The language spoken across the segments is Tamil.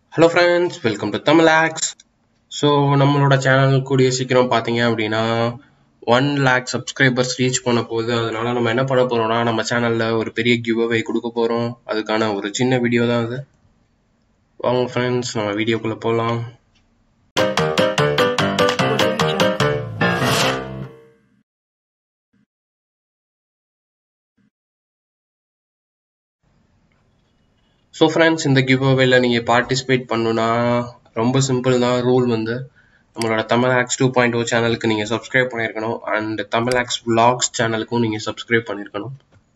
Hello friends welcome to Tamil hacks so நம்மளோட சேனல் கூடிய சீக்கிரம் பார்த்தீங்க அப்படின்னா ஒன் லேக் சப்ஸ்கிரைபர்ஸ் ரீச் பண்ண போகுது அதனால நம்ம என்ன பண்ண போறோம்னா நம்ம சேனலில் ஒரு பெரிய கிவ் அவே கொடுக்க போகிறோம் அதுக்கான ஒரு சின்ன வீடியோ தான் அது வாங்க ஃப்ரெண்ட்ஸ் நம்ம வீடியோக்குள்ளே போகலாம் ஸோ ஃப்ரெண்ட்ஸ் இந்த கிவ் அவேல நீங்கள் பார்ட்டிசிபேட் பண்ணணுன்னா ரொம்ப சிம்பிள் தான் ரூல் வந்து நம்மளோட Tamil hacks two point O சேனலுக்கு நீங்கள் சப்ஸ்கிரைப் பண்ணியிருக்கணும் அண்ட் தமிழ் ஆக்ஸ் vlogs சேனலுக்கும் நீங்கள் சப்ஸ்கிரைப் பண்ணியிருக்கணும்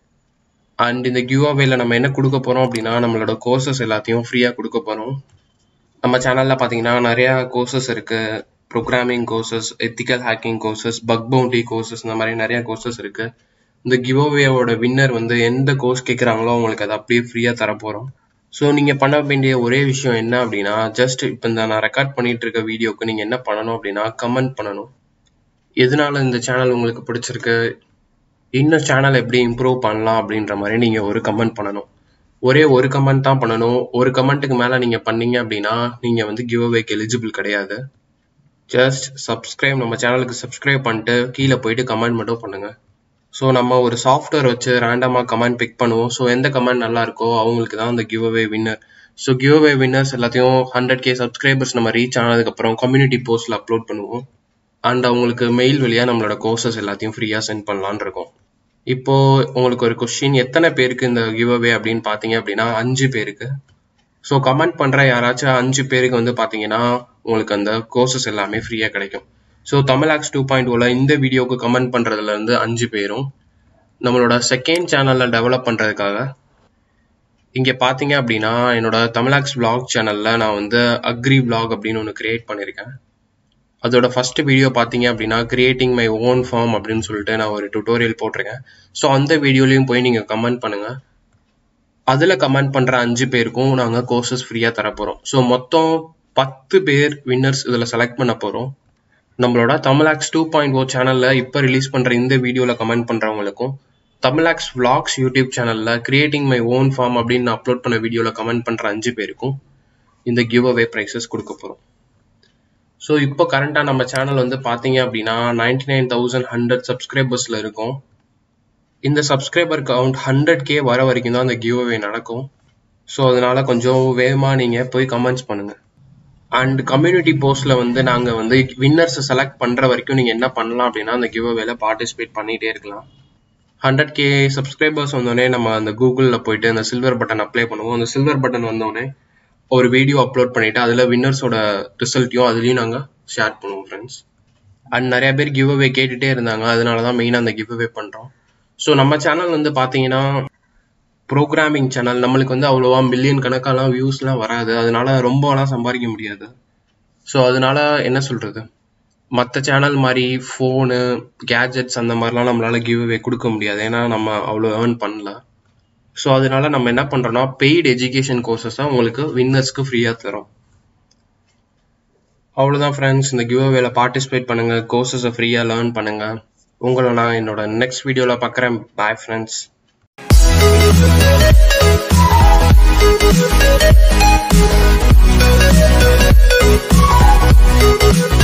அண்ட் இந்த கிவ் அவேல நம்ம என்ன கொடுக்க போகிறோம் அப்படின்னா நம்மளோட கோர்சஸ் எல்லாத்தையும் ஃப்ரீயாக கொடுக்க போகிறோம் நம்ம சேனலில் பார்த்தீங்கன்னா நிறையா கோர்சஸ் இருக்குது programming courses ethical hacking courses bug bounty courses இந்த மாதிரி நிறையா கோர்சஸ் இருக்குது இந்த கிவ் அவேவோட வின்னர் வந்து எந்த கோர்ஸ் கேட்குறாங்களோ அவங்களுக்கு அதை அப்படியே ஃப்ரீயாக தரப்போகிறோம் ஸோ நீங்கள் பண்ண வேண்டிய ஒரே விஷயம் என்ன அப்படின்னா ஜஸ்ட் இப்போ இந்த நான் ரெக்கார்ட் பண்ணிட்டு இருக்க வீடியோக்கு நீங்கள் என்ன பண்ணணும் அப்படின்னா கமெண்ட் பண்ணணும் எதனால இந்த சேனல் உங்களுக்கு பிடிச்சிருக்கு இன்னும் சேனல் எப்படி இம்ப்ரூவ் பண்ணலாம் அப்படின்ற மாதிரி நீங்கள் ஒரு கமெண்ட் பண்ணணும் ஒரே ஒரு கமெண்ட் தான் பண்ணணும் ஒரு கமெண்ட்டுக்கு மேலே நீங்கள் பண்ணீங்க அப்படின்னா நீங்கள் வந்து கிவ் அவேக்கு எலிஜிபிள் கிடையாது ஜஸ்ட் சப்ஸ்கிரைப் நம்ம சேனலுக்கு சப்ஸ்கிரைப் பண்ணிட்டு கீழே போயிட்டு கமெண்ட் மட்டும் பண்ணுங்க ஸோ நம்ம ஒரு சாஃப்ட்வேர் வச்சு ரேண்டமாக கமெண்ட் பிக் பண்ணுவோம் ஸோ எந்த கமெண்ட் நல்லா இருக்கோ அவங்களுக்கு தான் அந்த give away winner so give away winners எல்லாத்தையும் ஹண்ட்ரட் கே சப்ஸ்கிரைபர்ஸ் நம்ம ரீச் ஆனதுக்கப்புறம் கம்யூனிட்டி போஸ்ட்டில் அப்லோட் பண்ணுவோம் அண்ட் அவங்களுக்கு மெயில் வழியாக நம்மளோட கோர்சஸ் எல்லாத்தையும் ஃப்ரீயாக சென்ட் பண்ணலான்னு இருக்கோம் இப்போ உங்களுக்கு ஒரு கொஸ்டின் எத்தனை பேருக்கு இந்த கிவ் அவே அப்படின்னு பார்த்தீங்க அப்படின்னா அஞ்சு பேருக்கு ஸோ கமெண்ட் பண்ணுற யாராச்சும் அஞ்சு பேருக்கு வந்து பார்த்தீங்கன்னா உங்களுக்கு அந்த கோர்சஸ் எல்லாமே ஃப்ரீயாக கிடைக்கும் ஸோ தமிழாக்ஸ் டூ பாயிண்ட் ஓல இந்த வீடியோக்கு கமெண்ட் பண்ணுறதுல இருந்து அஞ்சு பேரும் நம்மளோட செகண்ட் சேனலில் டெவலப் பண்ணுறதுக்காக இங்கே பார்த்தீங்க அப்படின்னா என்னோட தமிழாக்ஸ் vlog சேனலில் நான் வந்து அக்ரி vlog அப்படின்னு ஒன்று கிரியேட் பண்ணியிருக்கேன் அதோட ஃபர்ஸ்ட் வீடியோ பார்த்தீங்க அப்படின்னா கிரியேட்டிங் மை ஓன் ஃபார்ம் அப்படின்னு சொல்லிட்டு நான் ஒரு டுட்டோரியல் போட்டிருக்கேன் ஸோ அந்த வீடியோலையும் போய் நீங்கள் கமெண்ட் பண்ணுங்கள் அதில் கமெண்ட் பண்ணுற அஞ்சு பேருக்கும் நாங்கள் கோர்சஸ் ஃப்ரீயாக தரப்போகிறோம் ஸோ மொத்தம் பத்து பேர் வின்னர்ஸ் இதில் செலக்ட் பண்ண போகிறோம் நம்மளோட தமிழாக்ஸ் டூ பாயிண்ட் ஓ சேனலில் இப்போ ரிலீஸ் பண்ணுற இந்த வீடியோவில் கமெண்ட் பண்ணுறவங்களுக்கும் தமிழாக்ஸ் vlogs யூடியூப் சேனலில் கிரியேட்டிங் மை ஓன் ஃபார்ம் அப்படின்னு நான் அப்லோட் பண்ண வீடியோவில் கமெண்ட் பண்ணுற அஞ்சு பேருக்கும் இந்த கிவ் அவே ப்ரைஸஸ் கொடுக்க போகிறோம் ஸோ இப்போ கரண்ட்டாக நம்ம சேனல் வந்து பார்த்தீங்க அப்படின்னா நைன்டி நைன் தௌசண்ட் ஹண்ட்ரட் சப்ஸ்கிரைபர்ஸில் இருக்கும் இந்த சப்ஸ்கிரைபர் கவுண்ட் ஹண்ட்ரட் கே வர வரைக்கும் தான் அந்த கிவ் அவே நடக்கும் ஸோ அதனால கொஞ்சம் வேகமாக நீங்கள் போய் கமெண்ட்ஸ் பண்ணுங்கள் அண்ட் கம்யூனிட்டி போஸ்ட்ல வந்து நாங்கள் வந்து வின்னர்ஸை செலக்ட் பண்ணுற வரைக்கும் நீங்கள் என்ன பண்ணலாம் அப்படின்னா அந்த கிவ் அவேல பார்ட்டிசிபேட் பண்ணிகிட்டே இருக்கலாம் ஹண்ட்ரட் கே சப்ஸ்கிரைபர்ஸ் வந்தோடனே நம்ம அந்த கூகுளில் போயிட்டு அந்த சில்வர் பட்டன் அப்ளை பண்ணுவோம் அந்த சில்வர் பட்டன் வந்தோடனே ஒரு வீடியோ அப்லோட் பண்ணிட்டு அதில் வின்னர்ஸோட ரிசல்ட்டையும் அதுலேயும் நாங்கள் ஷேர் பண்ணுவோம் ஃப்ரெண்ட்ஸ் அண்ட் நிறைய பேர் கிவ் அவே கேட்டுகிட்டே இருந்தாங்க அதனால தான் மெயினாக அந்த கிவ் அவே பண்ணுறோம் ஸோ நம்ம சேனல் வந்து பார்த்தீங்கன்னா ப்ரோக்ராமிங் சேனல் நம்மளுக்கு வந்து அவ்வளோவா மில்லியன் கணக்காலாம் வியூஸ்லாம் வராது அதனால ரொம்பலாம் சம்பாதிக்க முடியாது ஸோ அதனால என்ன சொல்கிறது மற்ற சேனல் மாதிரி ஃபோனு கேஜெட்ஸ் அந்த மாதிரிலாம் நம்மளால கிவ் அவே கொடுக்க முடியாது ஏன்னா நம்ம அவ்வளோ ஏர்ன் பண்ணல ஸோ அதனால நம்ம என்ன பண்ணுறோம்னா பெய்டு எஜுகேஷன் கோர்சஸ் தான் உங்களுக்கு வின்னர்ஸ்க்கு ஃப்ரீயாக தரோம் அவ்வளோதான் ஃப்ரெண்ட்ஸ் இந்த கிவ் அவேல பார்ட்டிசிபேட் பண்ணுங்க கோர்சஸை ஃப்ரீயாக லேர்ன் பண்ணுங்க உங்களை நான் என்னோட நெக்ஸ்ட் வீடியோவில் பார்க்குறேன் பாய் ஃப்ரெண்ட்ஸ் Thank you.